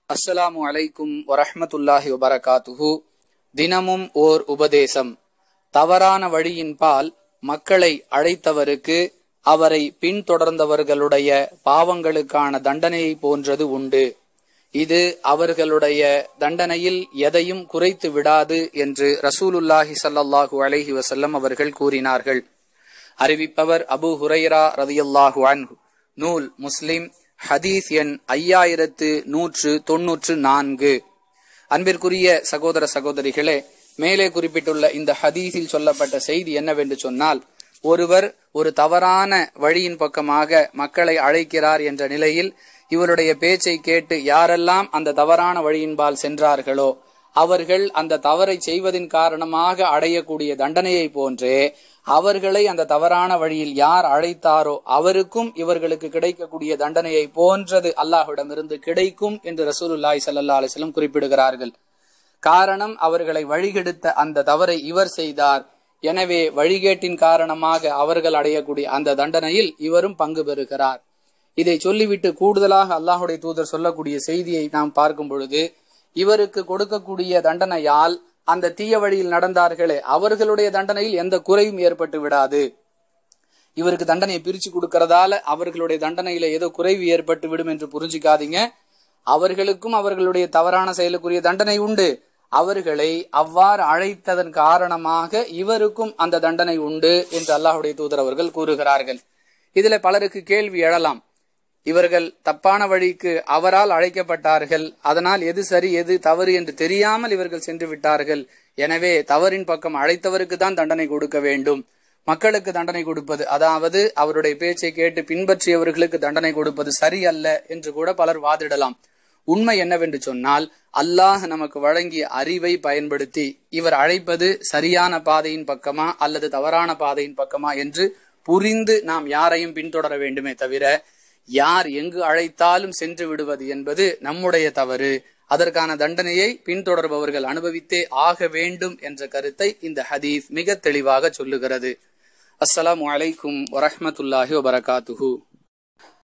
அஸ்ஸலாமு அலைக்கும் வரஹ்மத்துல்லாஹி வபரகாத்துஹு தினமும் ஓர் உபதேசம் தவறான வழியின்பால் மக்களை அழைத்தவருக்கு அவரை பின்தொடர்ந்தவர்களுடைய பாவங்களுக்கான தண்டனையை போன்றது உண்டு இது அவர்களுடைய தண்டனையில் எதையும் குறைத்து விடாது என்று ரசூலுல்லாஹி ஸல்லல்லாஹு அலைஹி வஸல்லம் அவர்கள் கூறினார்கள் அறிவிப்பவர் அபு ஹுரைரா ரதியல்லாஹு அன்ஹு நூல் முஸ்லிம் ஹதீஸ் எண் ஐயாயிரத்து நூற்று தொன்னூற்று நான்கு அன்பிற்குரிய சகோதர சகோதரிகளே மேலே குறிப்பிட்டுள்ள இந்த ஹதீஸில் சொல்லப்பட்ட செய்தி என்னவென்று சொன்னால் ஒருவர் ஒரு தவறான வழியின் பக்கமாக மக்களை அழைக்கிறார் என்ற நிலையில் இவருடைய பேச்சை கேட்டு யாரெல்லாம் அந்த தவறான வழியின்பால் சென்றார்களோ அவர்கள் அந்த தவறை செய்வதின் காரணமாக அடையக்கூடிய தண்டனையை போன்றே அவர்களை அந்த தவறான வழியில் யார் அழைத்தாரோ அவருக்கும் இவர்களுக்கு கிடைக்கக்கூடிய தண்டனையை போன்றது அல்லாஹ்விடமிருந்து கிடைக்கும் என்று ரசூலுல்லாய் சல்லா அலிஸ்லம் குறிப்பிடுகிறார்கள் காரணம் அவர்களை வழிகெடுத்த அந்த தவறை இவர் செய்தார் எனவே வழிகேட்டின் காரணமாக அவர்கள் அடையக்கூடிய அந்த தண்டனையில் இவரும் பங்கு பெறுகிறார் இதை சொல்லிவிட்டு கூடுதலாக அல்லாஹுடைய தூதர் சொல்லக்கூடிய செய்தியை நாம் பார்க்கும் பொழுது இவருக்கு கொடுக்கக்கூடிய தண்டனையால் அந்த தீய வழியில் நடந்தார்களே அவர்களுடைய தண்டனையில் எந்த குறையும் ஏற்பட்டு விடாது இவருக்கு தண்டனையை பிரிச்சு கொடுக்கறதால அவர்களுடைய தண்டனையில ஏதோ குறைவு ஏற்பட்டு விடும் என்று புரிஞ்சுக்காதீங்க அவர்களுக்கும் அவர்களுடைய தவறான செயலுக்குரிய தண்டனை உண்டு அவர்களை அவ்வாறு அழைத்ததன் காரணமாக இவருக்கும் அந்த தண்டனை உண்டு என்று அல்லாஹுடைய தூதர் அவர்கள் கூறுகிறார்கள் இதுல பலருக்கு கேள்வி எழலாம் இவர்கள் தப்பான வழிக்கு அவரால் அழைக்கப்பட்டார்கள் அதனால் எது சரி எது தவறு என்று தெரியாமல் இவர்கள் சென்று விட்டார்கள் எனவே தவறின் பக்கம் அழைத்தவருக்கு தான் தண்டனை கொடுக்க வேண்டும் மக்களுக்கு தண்டனை கொடுப்பது அதாவது அவருடைய பேச்சை கேட்டு பின்பற்றியவர்களுக்கு தண்டனை கொடுப்பது சரியல்ல என்று கூட பலர் வாதிடலாம் உண்மை என்னவென்று சொன்னால் அல்லாஹ் நமக்கு வழங்கிய அறிவை பயன்படுத்தி இவர் அழைப்பது சரியான பாதையின் பக்கமா அல்லது தவறான பாதையின் பக்கமா என்று புரிந்து நாம் யாரையும் பின்தொடர வேண்டுமே தவிர யார் எங்கு அழைத்தாலும் சென்று விடுவது என்பது நம்முடைய தவறு அதற்கான தண்டனையை பின்தொடர்பவர்கள் அனுபவித்தே ஆக வேண்டும் என்ற கருத்தை இந்த ஹதீஸ் மிக தெளிவாக சொல்லுகிறது அஸ்ஸலாமு அலைக்கும் வரஹமத்துல்லாஹி வபரகாத்துஹு